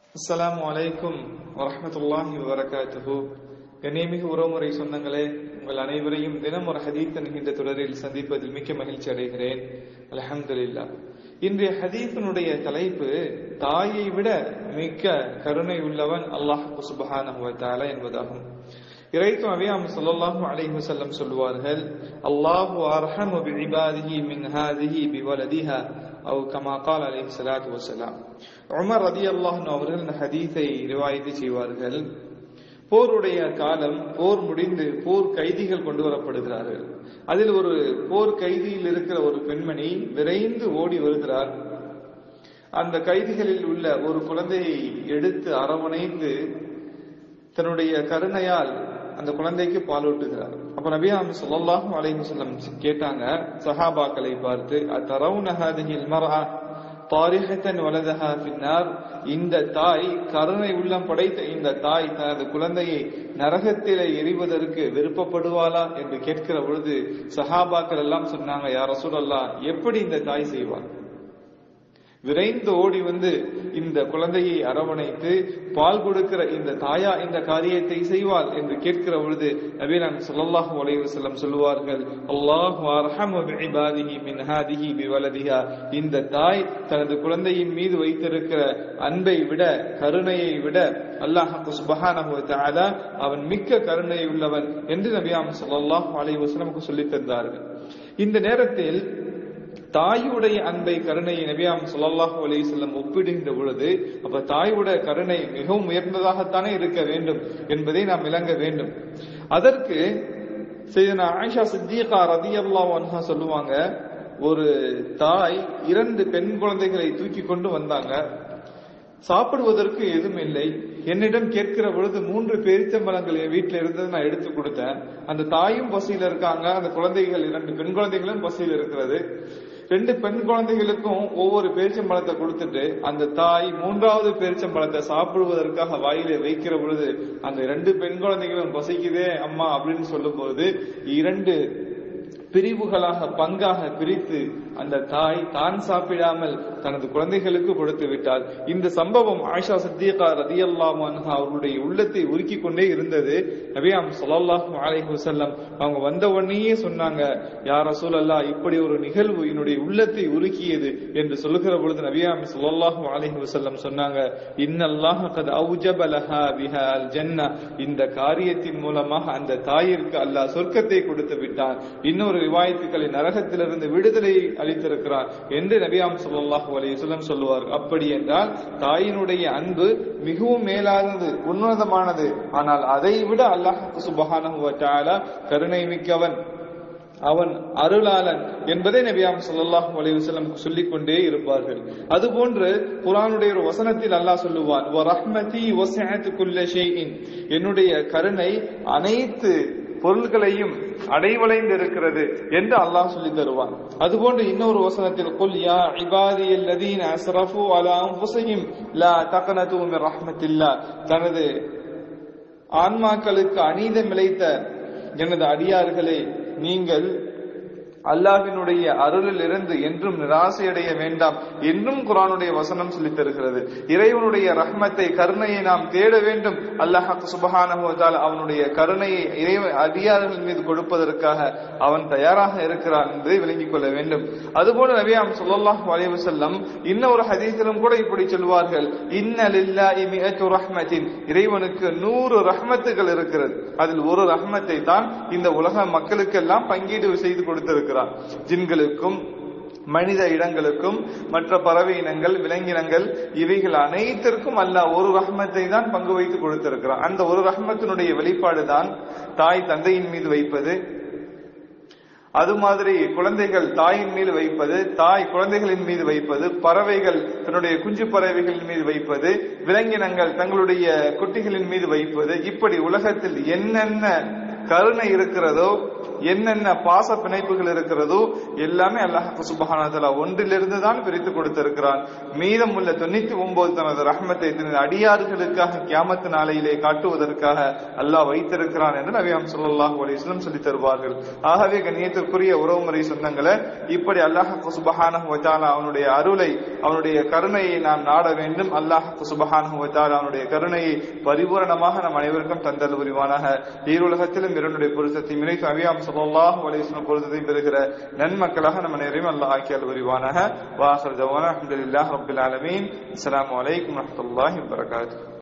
அஸ்ஸலாமு அலைக்கும் வரஹ்மத்துல்லாஹி வபரகாத்துஹு கண்ணியமிகு உறவுமுறை சொந்தங்களே உங்கள் அனைவரையும் தினம் ஒரு ஹதீத் என்கின்ற தொடரில் சந்திப்பதில் மிக்க மகிழ்ச்சி அடைகிறேன் அல்ஹம்துலில்லா இன்றைய ஹதீஸினுடைய தலைப்பு தாயை விட மிக்க கருணை உள்ளவன் அல்லாஹ் சுபஹானஹு வ தஆலா என்பதாகும் இறைத்தும் அவையாம் ஸல்லல்லாஹு அலைஹி வஸல்லம் சொல்வார்கள் அல்லாஹு அர்ஹமு பிஇபாதிஹி மின் ஹாதிஹி பிவலதிஹா அவ் கமா கால் அலைஹி ஸலாத்து வஸலாம் உமர் ரலியல்லாஹு அன்ஹு அவர்கள் இந்த ஹதீஸை ரிவாயத்து செய்வார்கள் போருடைய காலம் போர் முடிந்து போர் கைதிகள் கொண்டு வரப்படுகிறார்கள் அதில் ஒரு போர் கைதியில் இருக்கிற ஒரு பெண்மணி விரைந்து ஓடி வருகிறார் அந்த கைதிகளில் உள்ள ஒரு குழந்தையை எடுத்து அரவணைத்து தன்னுடைய கருணையால் அந்த குழந்தைக்கு பாலூட்டுகிறார் அப்ப நபியாம் சொல்லல்லாஹு அலைஹி வஸல்லம் கேட்டாங்க சஹாபாக்களை பார்த்து அத்தரவுன ஹாதிஹில் மர்ஆ தாரிஹத்தன் வலதஹா பின்னார் இந்த தாய் கருணை உள்ளம் படைத்த இந்த தாய் தனது குழந்தையை நரகத்திலே எரிவதற்கு விருப்பப்படுவாளா என்று கேட்கிற பொழுது சஹாபாக்கள் எல்லாம் சொன்னாங்க யார் ரசூலல்லா எப்படி இந்த தாய் செய்வார் விரைந்து ஓடி வந்து இந்த குழந்தையை அரவணைத்து பால் கொடுக்கிற இந்த தாயா இந்த காரியத்தை செய்வாள் என்று கேட்கிற பொழுது நபீனான் ஸல்லல்லாஹு அலைஹி வஸல்லம் சொல்லுவார்கள் அல்லாஹு அர்ஹமு பிஇபாதிஹி மின் ஹாதிஹி பிவலதிஹா இந்த தாய் தனது குழந்தையின் மீது வைத்திருக்கிற அன்பை விட கருணையை விட அல்லாஹ் சுப்ஹானஹு வ தஆலா அவன் மிக்க கருணை உள்ளவன் என்று நபியாம் ஸல்லல்லாஹு அலைஹி வஸல்லம் சொல்லித் தந்தார்கள் இந்த நேரத்தில் தாயுடைய அன்பை கருணையை நபியாம் சொல்லல்லாஹு அலைஹி செல்லம் ஒப்பிடுகின்ற பொழுது அப்ப தாயுடைய கருணை மிகவும் உயர்ந்ததாகத்தானே இருக்க வேண்டும் என்பதை நாம் விளங்க வேண்டும் அதற்கு செய்தனா ஆயிஷா சித்திகா ரதி அல்லாஹ் சொல்லுவாங்க ஒரு தாய் இரண்டு பெண் குழந்தைகளை தூக்கி கொண்டு வந்தாங்க சாப்பிடுவதற்கு எதுவும் இல்லை என்னிடம் கேட்கிற பொழுது மூன்று பேரிச்சம்பழங்கள் என் வீட்டுல இருந்தது நான் எடுத்து கொடுத்தேன் அந்த தாயும் பசியில இருக்காங்க அந்த குழந்தைகள் இரண்டு பெண் குழந்தைகளும் பசியில் இருக்கிறது ரெண்டு பெண் குழந்தைகளுக்கும் ஒவ்வொரு பேரிச்சம்பழத்தை கொடுத்துட்டு அந்த தாய் மூன்றாவது பேரிச்சம்பழத்தை சாப்பிடுவதற்காக வாயிலே வைக்கிற பொழுது அந்த ரெண்டு பெண் குழந்தைகளும் பசிக்குதே அம்மா அப்படின்னு சொல்லும் பொழுது இரண்டு பிரிவுகளாக பங்காக பிரித்து அந்த தாய் தான் சாப்பிடாமல் தனது குழந்தைகளுக்கு கொடுத்து விட்டாள் இந்த சம்பவம் ஆயிஷா சத்தியகா ரதியல்லாம அவர்களுடைய உள்ளத்தை உருக்கி கொண்டே இருந்தது நபியாம் சொல்லல்லாஹு அலைஹி வஸல்லம் அவங்க வந்த உடனேயே சொன்னாங்க யார் ரசூலல்லா இப்படி ஒரு நிகழ்வு என்னுடைய உள்ளத்தை உருக்கியது என்று சொல்லுகிற பொழுது நபியாம் சொல்லல்லாஹு அலைஹி வஸல்லம் சொன்னாங்க இன்னல்லாஹ கத் அவுஜப லஹா பிஹா அல் ஜன்னா இந்த காரியத்தின் மூலமாக அந்த தாயிற்கு அல்லாஹ் சொர்க்கத்தை கொடுத்து விட்டான் இன்னொரு ரிவாயத்துக்களை நரகத்திலிருந்து விடுதலை அளித்திருக்கிறார் என்று நபியாம் சொல்லாஹு அலையுலம் சொல்லுவார் அப்படி என்றால் தாயினுடைய அன்பு மிகவும் மேலானது உன்னதமானது ஆனால் அதை விட அல்லாஹ் சுபஹானு கருணை மிக்கவன் அவன் அருளாளன் என்பதை நபியாம் சொல்லல்லாஹு அலைவசல்லம் சொல்லிக் கொண்டே இருப்பார்கள் அதுபோன்று குரானுடைய ஒரு வசனத்தில் அல்லாஹ் சொல்லுவான் என்னுடைய கருணை அனைத்து பொருள்களையும் அடைவளைந்து இருக்கிறது என்று அல்லாஹ் சொல்லி தருவான் அதுபோன்று இன்னொரு வசனத்தில் குல் யா இபாதி அல்லதீன அஸ்ரஃபு அலா அன்ஃபுஸிஹிம் லா தக்னது மின் ரஹ்மத்தில்லா தனது ஆன்மாக்களுக்கு அநீதம் இழைத்த எனது அடியார்களே நீங்கள் அல்லாஹினுடைய அருளில் இருந்து என்றும் நிராசையடைய வேண்டாம் என்றும் குரானுடைய வசனம் சொல்லித் தருகிறது இறைவனுடைய ரஹ்மத்தை கருணையை நாம் தேட வேண்டும் அல்லாஹ் சுபஹானஹுவதால் அவனுடைய கருணையை இறைவன் அதிகாரிகள் மீது கொடுப்பதற்காக அவன் தயாராக இருக்கிறான் என்பதை விளங்கிக் கொள்ள வேண்டும் அதுபோல நபியாம் சொல்லல்லாஹ் வளைவு செல்லம் இன்னொரு ஹதீஸிலும் கூட இப்படி சொல்வார்கள் இன்னலில்லாஹி மிஅத்து ரஹ்மத்தின் இறைவனுக்கு நூறு ரஹ்மத்துகள் இருக்கிறது அதில் ஒரு ரஹ்மத்தை தான் இந்த உலக மக்களுக்கெல்லாம் பங்கீடு செய்து கொடுத்திருக்கிறார் ஜின்களுக்கும் மனித இடங்களுக்கும் மற்ற பறவை இனங்கள் விலங்கினங்கள் இவைகள் அனைத்திற்கும் அல்ல ஒரு ரஹ்மத்தை தான் பங்கு வைத்து கொடுத்திருக்கிறான் அந்த ஒரு ரஹ்மத்தினுடைய வெளிப்பாடு தான் தாய் தந்தையின் மீது வைப்பது அது மாதிரி குழந்தைகள் தாயின் மீது வைப்பது தாய் குழந்தைகளின் மீது வைப்பது பறவைகள் தன்னுடைய குஞ்சு பறவைகளின் மீது வைப்பது விலங்கினங்கள் தங்களுடைய குட்டிகளின் மீது வைப்பது இப்படி உலகத்தில் என்னென்ன கருணை இருக்கிறதோ என்னென்ன பாச பிணைப்புகள் இருக்கிறதோ எல்லாமே அல்லாஹ் சுபஹானதலா ஒன்றிலிருந்து தான் பிரித்து கொடுத்திருக்கிறான் மீதமுள்ள தொண்ணூத்தி ஒன்பது தனது ரஹ்மத்தை தனது அடியார்களுக்காக கியாமத்து நாளையிலே காட்டுவதற்காக அல்லாஹ் வைத்திருக்கிறான் என்று நபியாம் ஸல்லல்லாஹு அலைஹி வஸல்லம் சொல்லி தருவார்கள் ஆகவே கண்ணியத்திற்குரிய உறவுமுறை சொந்தங்களை இப்படி அல்லாஹ் சுபஹானஹு வ தஆலா அவனுடைய அருளை அவனுடைய கருணையை நாம் நாட வேண்டும் அல்லாஹ் சுபஹானஹு வ தஆலா அவனுடைய கருணையை பரிபூரணமாக நம் அனைவருக்கும் தந்தல் புரிவானாக ஈருலகத்திலும் இரண்டுடைய பொருத்தத்தை மினைத்து அவியாம் ஸல்லல்லாஹு அலைஹி வஸல்லம் பொருத்தத்தை பெறுகிற நன்மக்களாக நம்ம அனைவரையும் அல்லாஹ் ஆக்கியால் புரிவானாக வாஹர் ஜவானா அல்ஹம்துலில்லாஹ் ரப்பில் ஆலமீன் அஸ்ஸலாமு அலைக்கும் வரஹ்மத்துல்லாஹி வபரகாத்துஹு